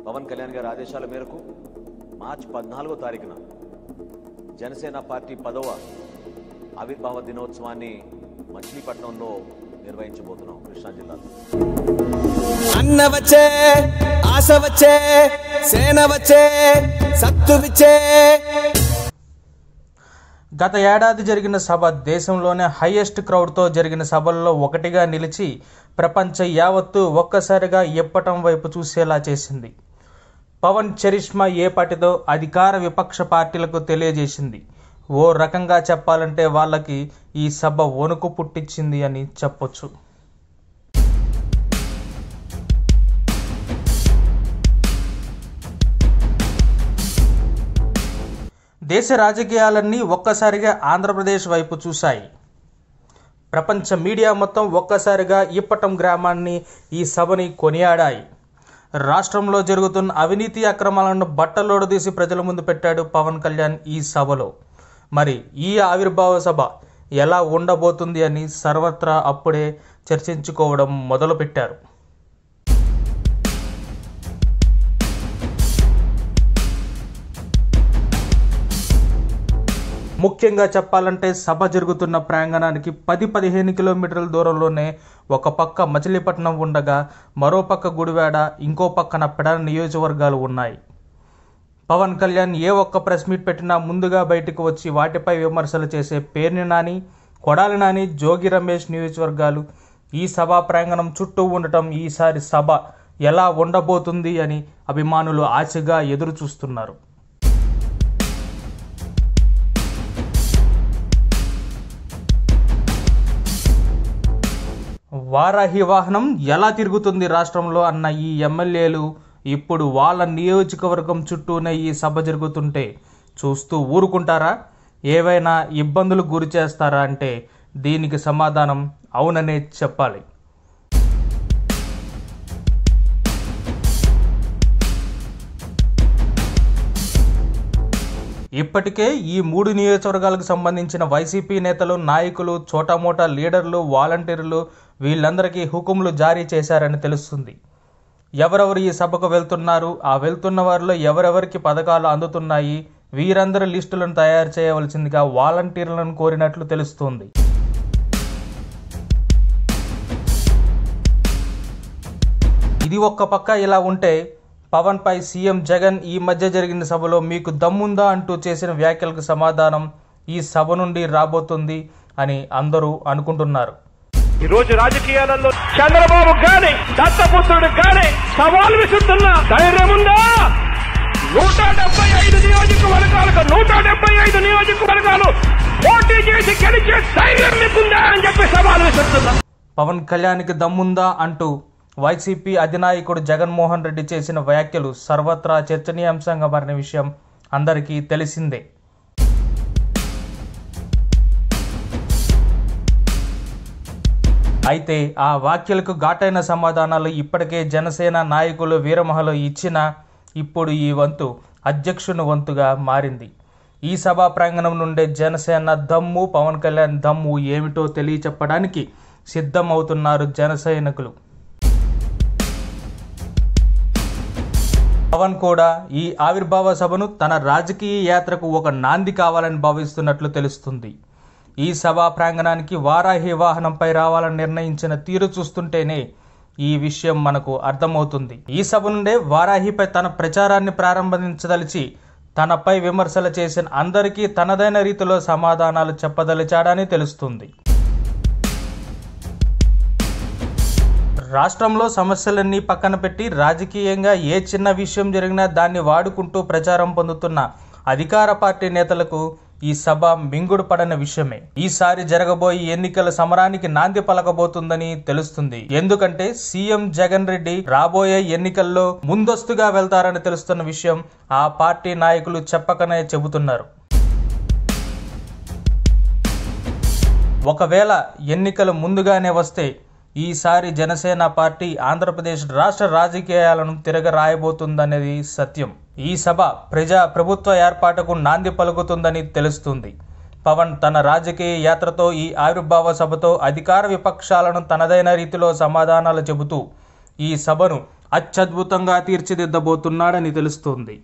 పవన్ కళ్యాణ్ గారి ఆదేశాల మేరకు మార్చి పద్నాలుగో తారీఖున జనసేన పార్టీ పదవ ఆవిర్భావ దినోత్సవాన్ని మచిలీపట్నంలో నిర్వహించబోతున్నాం కృష్ణా జిల్లాలో అన్న వచ్చే ఆశ వచ్చే సేన వచ్చే సత్తు విచ్చే గత ఏడాది జరిగిన సభ దేశంలోనే హైయెస్ట్ క్రౌడ్తో జరిగిన సభల్లో ఒకటిగా నిలిచి ప్రపంచ యావత్తు ఒక్కసారిగా ఇప్పటం వైపు చూసేలా చేసింది పవన్ చరిష్మా ఏ పార్టీతో అధికార విపక్ష పార్టీలకు తెలియజేసింది ఓ రకంగా చెప్పాలంటే వాళ్ళకి ఈ సభ వణుకు పుట్టించింది అని చెప్పొచ్చు దేశ రాజకీయాలన్నీ ఒక్కసారిగా ఆంధ్రప్రదేశ్ వైపు చూశాయి ప్రపంచ మీడియా మొత్తం ఒక్కసారిగా ఇప్పటం గ్రామాన్ని ఈ సభని కొనియాడాయి రాష్ట్రంలో జరుగుతున్న అవినీతి అక్రమాలను బట్టలోడు తీసి ప్రజల ముందు పెట్టాడు పవన్ కళ్యాణ్ ఈ సభలో మరి ఈ ఆవిర్భావ సభ ఎలా ఉండబోతుంది అని సర్వత్రా అప్పుడే చర్చించుకోవడం మొదలుపెట్టారు ముఖ్యంగా చెప్పాలంటే సభ జరుగుతున్న ప్రాంగణానికి పది పదిహేను కిలోమీటర్ల దూరంలోనే ఒక పక్క మచిలీపట్నం ఉండగా మరో పక్క గుడివాడ ఇంకో పక్కన పెడ నియోజకవర్గాలు ఉన్నాయి పవన్ కళ్యాణ్ ఏ ఒక్క ప్రెస్ మీట్ పెట్టినా ముందుగా బయటకు వచ్చి వాటిపై విమర్శలు చేసే పేర్ని నాని కొడాలి నాని జోగి రమేష్ నియోజకవర్గాలు ఈ సభా ప్రాంగణం చుట్టూ ఉండటం ఈసారి సభ ఎలా ఉండబోతుంది అని అభిమానులు ఆశగా ఎదురు చూస్తున్నారు వారాహి వాహనం ఎలా తిరుగుతుంది రాష్ట్రంలో అన్న ఈ ఎమ్మెల్యేలు ఇప్పుడు వాళ్ళ నియోజకవర్గం చుట్టూనే ఈ సభ జరుగుతుంటే చూస్తూ ఊరుకుంటారా ఏవైనా ఇబ్బందులు గురి చేస్తారా అంటే దీనికి సమాధానం అవుననే చెప్పాలి ఇప్పటికే ఈ మూడు నియోజకవర్గాలకు సంబంధించిన వైసీపీ నేతలు నాయకులు చోటామోటా లీడర్లు వాలంటీర్లు వీళ్ళందరికీ హుకుములు జారీ చేశారని తెలుస్తుంది ఎవరెవరు ఈ సభకు వెళ్తున్నారు ఆ వెళ్తున్న వారిలో ఎవరెవరికి పథకాలు అందుతున్నాయి వీరందరి లిస్టులను తయారు చేయవలసిందిగా వాలంటీర్లను కోరినట్లు తెలుస్తుంది ఇది ఒక్క పక్క ఇలా ఉంటే పవన్ పై సీఎం జగన్ ఈ మధ్య జరిగిన సభలో మీకు దమ్ముందా అంటూ చేసిన వ్యాఖ్యలకు సమాధానం ఈ సభ నుండి రాబోతుంది అని అందరూ అనుకుంటున్నారు ఈ రోజు రాజకీయాలలో చంద్రబాబు గాని దత్తపుత్రుడు గాని సవాల్ విసురుతున్న ధైర్యం ఉందా నూట డెబ్బై ఐదు నియోజకవర్గాలకు నూట డెబ్బై ఐదు నియోజకవర్గాలు పోటీ చేసి గెలిచే ధైర్యం మీకుందా అని చెప్పి సవాల్ విసురుతున్నా పవన్ కళ్యాణ్కి దమ్ముందా అంటూ వైసీపీ అధినాయకుడు జగన్మోహన్ రెడ్డి చేసిన వ్యాఖ్యలు సర్వత్రా చర్చనీయాంశంగా మారిన విషయం అందరికీ తెలిసిందే అయితే ఆ వ్యాఖ్యలకు ఘాటైన సమాధానాలు ఇప్పటికే జనసేన నాయకులు వీరమహలు ఇచ్చినా ఇప్పుడు ఈ వంతు అధ్యక్షుని వంతుగా మారింది ఈ సభా ప్రాంగణం నుండే జనసేన దమ్ము పవన్ కళ్యాణ్ దమ్ము ఏమిటో తెలియచెప్పడానికి సిద్ధమవుతున్నారు జన సైనికులు పవన్ కూడా ఈ ఆవిర్భావ సభను తన రాజకీయ యాత్రకు ఒక నాంది కావాలని భావిస్తున్నట్లు తెలుస్తుంది ఈ సభా ప్రాంగణానికి వారాహి వాహనంపై రావాలని నిర్ణయించిన తీరు చూస్తుంటేనే ఈ విషయం మనకు అర్థమవుతుంది ఈ సభ నుండే వారాహిపై తన ప్రచారాన్ని ప్రారంభించదలిచి తనపై విమర్శలు చేసిన అందరికీ తనదైన రీతిలో సమాధానాలు చెప్పదలిచాడని తెలుస్తుంది రాష్ట్రంలో సమస్యలన్నీ పక్కన పెట్టి రాజకీయంగా ఏ చిన్న విషయం జరిగినా దాన్ని వాడుకుంటూ ప్రచారం పొందుతున్న అధికార పార్టీ నేతలకు ఈ సభ మింగుడు పడని విషయమే ఈసారి జరగబోయే ఎన్నికల సమరానికి నాంది పలకబోతుందని తెలుస్తుంది ఎందుకంటే సీఎం జగన్ రెడ్డి రాబోయే ఎన్నికల్లో ముందస్తుగా వెళ్తారని తెలుస్తున్న విషయం ఆ పార్టీ నాయకులు చెప్పకనే చెబుతున్నారు ఒకవేళ ఎన్నికలు ముందుగానే వస్తే ఈసారి జనసేన పార్టీ ఆంధ్రప్రదేశ్ రాష్ట్ర రాజకీయాలను తిరగరాయబోతుందనేది సత్యం ఈ సభ ప్రజా ప్రభుత్వ ఏర్పాటుకు నాంది పలుకుతుందని తెలుస్తుంది పవన్ తన రాజకీయ యాత్రతో ఈ ఆవిర్భావ సభతో అధికార విపక్షాలను తనదైన రీతిలో సమాధానాలు చెబుతూ ఈ సభను అత్యద్భుతంగా తీర్చిదిద్దబోతున్నాడని తెలుస్తోంది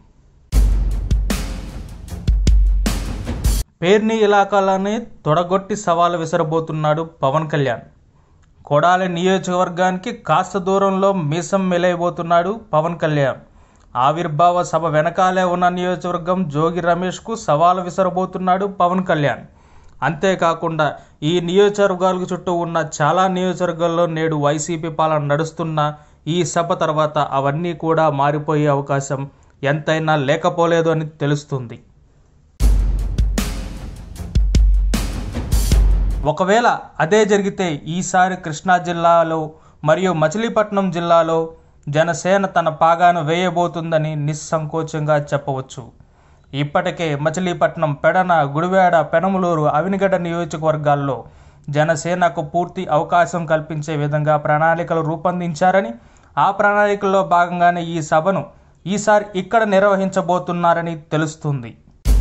పేర్ని ఇలాకాలోనే తొడగొట్టి సవాలు విసరబోతున్నాడు పవన్ కళ్యాణ్ కొడాలి నియోజకవర్గానికి కాస్త దూరంలో మీసం మెలైపోతున్నాడు పవన్ కళ్యాణ్ ఆవిర్భావ సభ వెనకాలే ఉన్న నియోజకవర్గం జోగి రమేష్కు సవాలు విసరబోతున్నాడు పవన్ కళ్యాణ్ అంతేకాకుండా ఈ నియోజకవర్గాలకు చుట్టూ ఉన్న చాలా నియోజకవర్గాల్లో నేడు వైసీపీ పాలన నడుస్తున్న ఈ సభ తర్వాత అవన్నీ కూడా మారిపోయే అవకాశం ఎంతైనా లేకపోలేదు అని తెలుస్తుంది ఒకవేళ అదే జరిగితే ఈసారి కృష్ణా జిల్లాలో మరియు మచిలీపట్నం జిల్లాలో జనసేన తన పాగాను వేయబోతుందని నిస్సంకోచంగా చెప్పవచ్చు ఇప్పటికే మచిలీపట్నం పెడన గుడివాడ పెనమలూరు అవినిగడ్డ నియోజకవర్గాల్లో జనసేనకు పూర్తి అవకాశం కల్పించే విధంగా ప్రణాళికలు రూపొందించారని ఆ ప్రణాళికల్లో భాగంగానే ఈ సభను ఈసారి ఇక్కడ నిర్వహించబోతున్నారని తెలుస్తుంది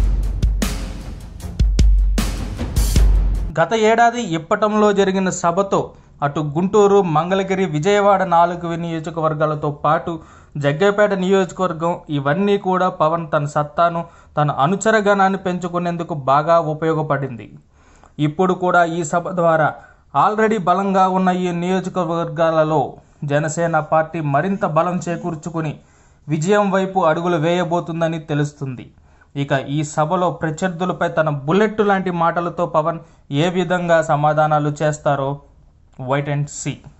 గత ఏడాది ఇప్పటంలో జరిగిన సభతో అటు గుంటూరు మంగళగిరి విజయవాడ నాలుగు నియోజకవర్గాలతో పాటు జగ్గేపేట నియోజకవర్గం ఇవన్నీ కూడా పవన్ తన సత్తాను తన అనుచరగణాన్ని పెంచుకునేందుకు బాగా ఉపయోగపడింది ఇప్పుడు కూడా ఈ సభ ద్వారా ఆల్రెడీ బలంగా ఉన్న ఈ నియోజకవర్గాలలో జనసేన పార్టీ మరింత బలం చేకూర్చుకుని విజయం వైపు అడుగులు వేయబోతుందని తెలుస్తుంది ఇక ఈ సభలో ప్రత్యర్థులపై తన బుల్లెట్ లాంటి మాటలతో పవన్ ఏ విధంగా సమాధానాలు చేస్తారో వైట్ అండ్ సీ